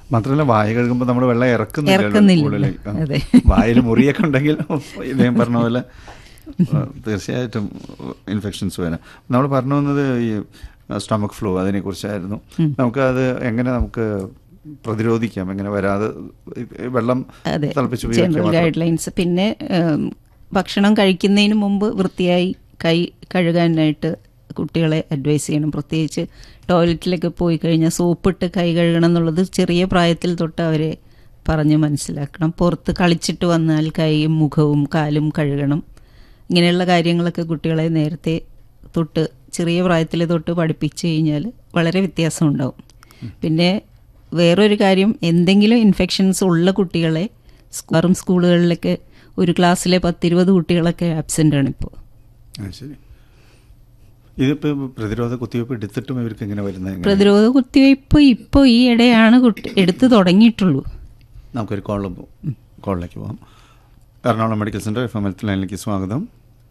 മാത്രമല്ല വായ കഴുകുമ്പോൾ നമ്മൾ വെള്ളം ഇറക്കുന്നില്ലല്ലോ ഇറക്കുന്നില്ല. ഉള്ളിലേക്ക്. ആ. അതെ. വായിൽ മുറിയൊക്കെ ഉണ്ടെങ്കിൽ ഇദ്ദേഹം പറഞ്ഞ പോലെ ആ, തീർച്ചയായിട്ടും ഇൻഫെക്ഷൻസ് വരാം നമ്മൾ പറഞ്ഞു വന്നത് ഈ സ്റ്റമക് ഫ്ലൂ അതിനെ കുറിച്ചായിരുന്നു നമുക്ക് അത് എങ്ങനെ നമുക്ക് പ്രതിരോധിക്കാം എങ്ങനെ വരാതെ ഈ വെള്ളം അതെ തിളപ്പിച്ച് ഉപയോഗിക്കുക ജനറൽ മാത്രം. ഗൈഡ് ലൈൻസ് പിന്നെ ഉം, ഭക്ഷണം കഴിക്കുന്നതിന് മുമ്പ് വൃത്തിയായി കൈ കഴുകാനായിട്ട് കുട്ടികളെ അഡ്വൈസ് ചെയ്യണം പ്രത്യേകിച്ച് ടോയ്ലറ്റിലൊക്കെ പോയി കഴിഞ്ഞാൽ സോപ്പിട്ട് കൈ കഴുകണം എന്നുള്ളത് ചെറിയ പ്രായത്തിൽ തൊട്ട് അവരെ പറഞ്ഞ് മനസ്സിലാക്കണം പുറത്ത് കളിച്ചിട്ട് വന്നാൽ കൈയും മുഖവും കാലും കഴുകണം ഇങ്ങനെയുള്ള കാര്യങ്ങളൊക്കെ കുട്ടികളെ നേരത്തെ തൊട്ട് ചെറിയ പ്രായത്തിൽ തൊട്ട് പഠിപ്പിച്ചു കഴിഞ്ഞാൽ വളരെ വ്യത്യാസം ഉണ്ടാവും പിന്നെ വേറൊരു കാര്യം എന്തെങ്കിലും ഇൻഫെക്ഷൻസ് ഉള്ള കുട്ടികളെ സ്കൂളും സ്കൂളുകളിലൊക്കെ ഒരു ക്ലാസ്സിലെ പത്തിരുപത് കുട്ടികളൊക്കെ ആബ്സെൻ്റ് ആണ് ഇപ്പോൾ ആ, ശരി ഇതിപ്പോൾ പ്രതിരോധ കുത്തിവയ്പ്പ് എടുത്തിട്ടും ഇവർക്ക് എങ്ങനെ വരുന്നത് എങ്ങനെ? പ്രതിരോധ കുത്തിവയ്പ്പ് ഇപ്പോൾ ഈ ഇടയാണ് കുട്ടി എടുത്തു തുടങ്ങിയിട്ടുള്ളൂ നമുക്കൊരു കോളിൽ കോളിലേക്ക് പോകാം എറണാകുളം മെഡിക്കൽ സെൻറ്റർ എഫ് എം ഹെൽത്ത് ലൈനിലേക്ക് സ്വാഗതം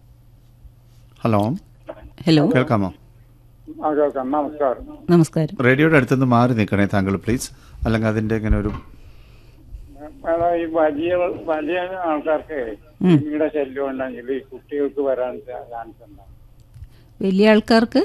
ഹലോ ഹലോ കേൾക്കാമോ ആ കേൾക്കാം നമസ്കാരം നമസ്കാരം റേഡിയോയുടെ അടുത്തുനിന്ന് മാറി നിൽക്കണേ താങ്കൾ പ്ലീസ് അല്ലെങ്കിൽ അതിൻ്റെ ഇങ്ങനെ ഒരു മേഡം ഈ വലിയ വലിയ ആൾക്കാർക്ക് കൃമിയുടെ ശല്യം ഉണ്ടെങ്കിൽ ഈ കുട്ടികൾക്ക് വരാൻ ചാൻസ് ഉണ്ടാവും വലിയ ആൾക്കാർക്ക്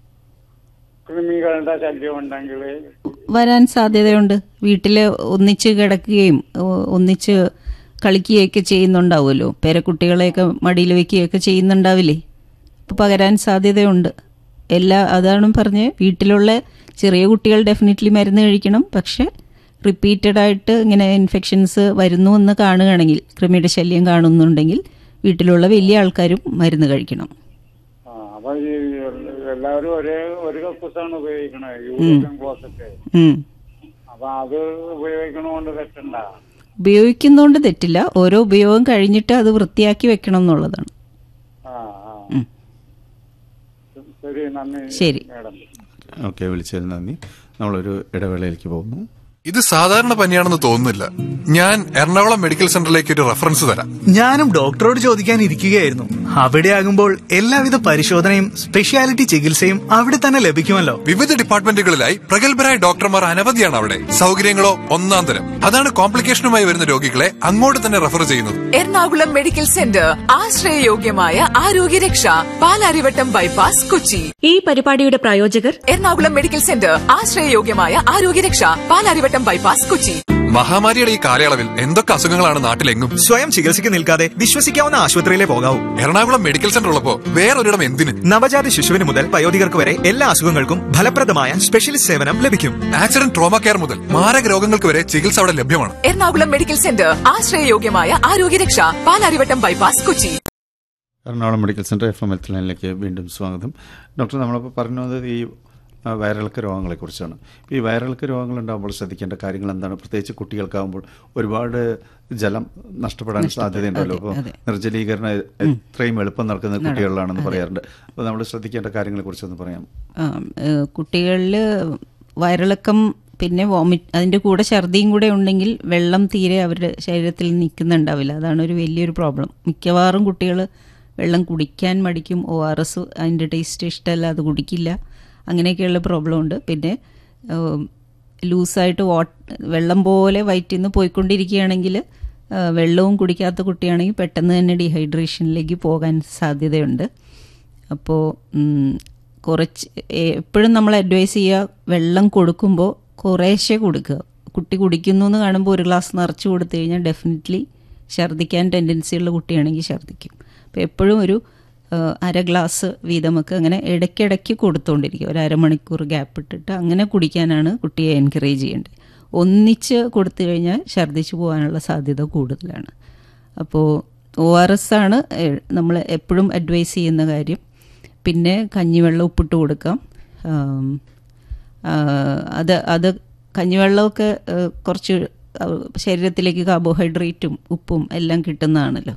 കൃമികളുടെ ശല്യം ഉണ്ടെങ്കിൽ വരാൻ സാധ്യതയുണ്ട് വീട്ടിൽ ഒന്നിച്ച് കിടക്കുകയും ഒ- ഒന്നിച്ച് കളിക്കുകയൊക്കെ ചെയ്യുന്നുണ്ടാവുമല്ലോ പേരക്കുട്ടികളെയൊക്കെ മടിയിൽ വെക്കുകയൊക്കെ ചെയ്യുന്നുണ്ടാവില്ലേ അപ്പോൾ പകരാൻ സാധ്യതയുണ്ട് എല്ലാ അതാണ് പറഞ്ഞ് വീട്ടിലുള്ള ചെറിയ കുട്ടികൾ ഡെഫിനറ്റ്ലി മരുന്ന് കഴിക്കണം പക്ഷെ റിപ്പീറ്റഡ് ആയിട്ട് ഇങ്ങനെ ഇൻഫെക്ഷൻസ് വരുന്നു എന്ന് കാണുകയാണെങ്കിൽ കൃമിയുടെ ശല്യം കാണുന്നുണ്ടെങ്കിൽ വീട്ടിലുള്ള വലിയ ആൾക്കാരും മരുന്ന് കഴിക്കണം ആ അപ്പൊ ഈ എല്ലാവരും ഒരേ ഒരു കക്കൂസാണ് ഉപയോഗിക്കണത് യൂറിൻ ക്ലോസറ്റ് ഉം. അപ്പൊ അത് ഉപയോഗിക്കണോണ്ട് തെറ്റുണ്ടാ ഉപയോഗിക്കുന്നതുകൊണ്ട് തെറ്റില്ല ഓരോ ഉപയോഗം കഴിഞ്ഞിട്ട് അത് വൃത്തിയാക്കി വെക്കണം എന്നുള്ളതാണ് ആ ആ ഉം. ശരി നന്ദി ശരി. മേഡം ഓക്കെ വിളിച്ചതിൽ നന്ദി നമ്മളൊരു ഇടവേളയിലേക്ക് പോകുന്നു ഇത് സാധാരണ പനിയാണെന്ന് തോന്നുന്നില്ല ഞാൻ എറണാകുളം മെഡിക്കൽ സെന്ററിലേക്ക് ഒരു റെഫറൻസ് തരാം ഞാനും ഡോക്ടറോട് ചോദിക്കാൻ ഇരിക്കുകയായിരുന്നു അവിടെയാകുമ്പോൾ എല്ലാവിധ പരിശോധനയും സ്പെഷ്യാലിറ്റി ചികിത്സയും അവിടെ തന്നെ ലഭിക്കുമല്ലോ വിവിധ ഡിപ്പാർട്ട്മെന്റുകളിലായി പ്രഗത്ഭരായ ഡോക്ടർമാർ അനവധിയാണ് അവിടെ സൗകര്യങ്ങളോ ഒന്നാം തരം അതാണ് കോംപ്ലിക്കേഷനുമായി വരുന്ന രോഗികളെ അങ്ങോട്ട് തന്നെ റെഫർ ചെയ്യുന്നത് എറണാകുളം മെഡിക്കൽ സെന്റർ ആശ്രയയോഗ്യമായ ആരോഗ്യരക്ഷ പാലാരിവട്ടം ബൈപ്പാസ് കൊച്ചി ഈ പരിപാടിയുടെ പ്രായോജകർ എറണാകുളം മെഡിക്കൽ സെന്റർ ആശ്രയയോഗ്യമായ ആരോഗ്യരക്ഷ പാലാരിവട്ടം ബൈപ്പാസ് കൊച്ചി മഹാമാരിയുടെ ഈ കാലയളവിൽ എന്തൊക്കെ അസുഖങ്ങളാണ് നാട്ടിലെങ്ങും സ്വയം ചികിത്സയ്ക്ക് നിൽക്കാതെ വിശ്വസിക്കാവുന്ന ആശുപത്രിയിലെ പോകാവൂ എറണാകുളം മെഡിക്കൽ സെന്റർ ഉള്ളപ്പോ വേറൊരിടം എന്തിന് നവജാത ശിശുവിന് മുതൽ വയോധികർക്ക് വരെ എല്ലാ അസുഖങ്ങൾക്കും ഫലപ്രദമായ സ്പെഷ്യലിസ്റ്റ് സേവനം ലഭിക്കും ആക്സിഡന്റ് ട്രോമ കെയർ മുതൽ മാരക രോഗങ്ങൾക്ക് വരെ ചികിത്സ അവിടെ ലഭ്യമാണ് എറണാകുളം മെഡിക്കൽ സെന്റർ ആശ്രയയോഗ്യമായ ആരോഗ്യരക്ഷ Palarivattom bypass Kochi Ernakulam medical centre FM എം ഹെൽത്ത് ലൈനിലേക്ക് വീണ്ടും സ്വാഗതം ഡോക്ടർ നമ്മളിപ്പോൾ പറഞ്ഞു വന്നത് ഈ ആ, വയറിളക്ക രോഗങ്ങളെക്കുറിച്ചാണ് ഈ വയറിളക്ക രോഗങ്ങളുണ്ടാകുമ്പോൾ ശ്രദ്ധിക്കേണ്ട കാര്യങ്ങൾ എന്താണ് പ്രത്യേകിച്ച് കുട്ടികൾക്കാകുമ്പോൾ ഒരുപാട് ജലം നഷ്ടപ്പെടാൻ സാധ്യതയുണ്ടല്ലോ അപ്പോൾ അതെ. നിർജ്ജലീകരണം എത്രയും എളുപ്പം നടക്കുന്ന കുട്ടികളിലാണെന്ന് പറയാറുണ്ട് അപ്പോൾ നമ്മൾ ശ്രദ്ധിക്കേണ്ട കാര്യങ്ങളെക്കുറിച്ചൊന്ന് പറയാം കുട്ടികളിൽ വയറിളക്കം പിന്നെ വോമിറ്റ് അതിൻ്റെ കൂടെ ഛർദിയും കൂടെ ഉണ്ടെങ്കിൽ വെള്ളം തീരെ അവരുടെ ശരീരത്തിൽ നിൽക്കുന്നുണ്ടാവില്ല അതാണ് ഒരു വലിയൊരു പ്രോബ്ലം മിക്കവാറും കുട്ടികൾ വെള്ളം കുടിക്കാൻ മടിക്കും ഒ ആർ എസ് അതിൻ്റെ ടേസ്റ്റ് ഇഷ്ടമല്ല അത് കുടിക്കില്ല അങ്ങനെയൊക്കെയുള്ള പ്രോബ്ലം ഉണ്ട് പിന്നെ ഏം, ലൂസായിട്ട് വാട്ട് വെള്ളം പോലെ വയറ്റിൽ നിന്ന് പോയിക്കൊണ്ടിരിക്കുകയാണെങ്കിൽ ആ, വെള്ളവും കുടിക്കാത്ത കുട്ടിയാണെങ്കിൽ പെട്ടെന്ന് തന്നെ ഡീഹൈഡ്രേഷനിലേക്ക് പോകാൻ സാധ്യതയുണ്ട് അപ്പോൾ കുറച്ച് എപ്പോഴും നമ്മൾ അഡ്വൈസ് ചെയ്യുക വെള്ളം കൊടുക്കുമ്പോൾ കുറേശ്ശെ കൊടുക്കുക കുട്ടി കുടിക്കുന്നു എന്ന് കാണുമ്പോൾ ഒരു ഗ്ലാസ് നിറച്ച് കൊടുത്തു കഴിഞ്ഞാൽ ഡെഫിനറ്റ്ലി ഛർദ്ദിക്കാൻ ടെൻഡൻസി ഉള്ള കുട്ടിയാണെങ്കിൽ ഛർദ്ദിക്കും അപ്പോൾ എപ്പോഴും ഒരു ആ, അര ഗ്ലാസ് വീതമൊക്കെ അങ്ങനെ ഇടയ്ക്കിടയ്ക്ക് കൊടുത്തുകൊണ്ടിരിക്കുക ഒരു അരമണിക്കൂർ ഗ്യാപ്പ് ഇട്ടിട്ട് അങ്ങനെ കുടിക്കാനാണ് കുട്ടിയെ എൻകറേജ് ചെയ്യേണ്ടത് ഒന്നിച്ച് കൊടുത്തു കഴിഞ്ഞാൽ ഛർദ്ദിച്ചു പോകാനുള്ള സാധ്യത കൂടുതലാണ് അപ്പോൾ ഒ ആർ എസ് ആണ് നമ്മൾ എപ്പോഴും അഡ്വൈസ് ചെയ്യുന്ന കാര്യം പിന്നെ കഞ്ഞിവെള്ളം ഉപ്പിട്ട് കൊടുക്കാം ആം, ആ, അത് അത് കഞ്ഞിവെള്ളമൊക്കെ ആ, കുറച്ച് ആ, ശരീരത്തിലേക്ക് കാർബോഹൈഡ്രേറ്റും ഉപ്പും എല്ലാം കിട്ടുന്നതാണല്ലോ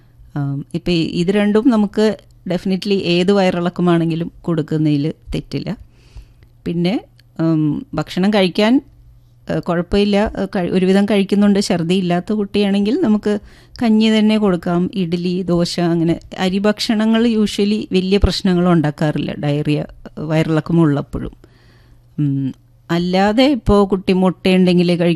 ഇപ്പം ഇത് രണ്ടും നമുക്ക് ഡെഫിനറ്റ്ലി ഏത് വയറിളക്കമാണെങ്കിലും കൊടുക്കുന്നതിൽ തെറ്റില്ല പിന്നെ ഉം, ഭക്ഷണം കഴിക്കാൻ ഏഹ്, കുഴപ്പമില്ല ഏഹ്, കഴി- ഒരുവിധം കഴിക്കുന്നുണ്ട് ഛർദി ഇല്ലാത്ത കുട്ടിയാണെങ്കിൽ നമുക്ക് കഞ്ഞി തന്നെ കൊടുക്കാം ഇഡ്ഡലി ദോശ അങ്ങനെ അരി ഭക്ഷണങ്ങൾ യൂഷ്വലി വലിയ പ്രശ്നങ്ങൾ ഉണ്ടാക്കാറില്ല ഡയറിയ വയറിളക്കം ഉള്ളപ്പോഴും ഉം, അല്ലാതെ ഇപ്പോൾ കുട്ടി മുട്ടയുണ്ടെങ്കിൽ കഴിക്കും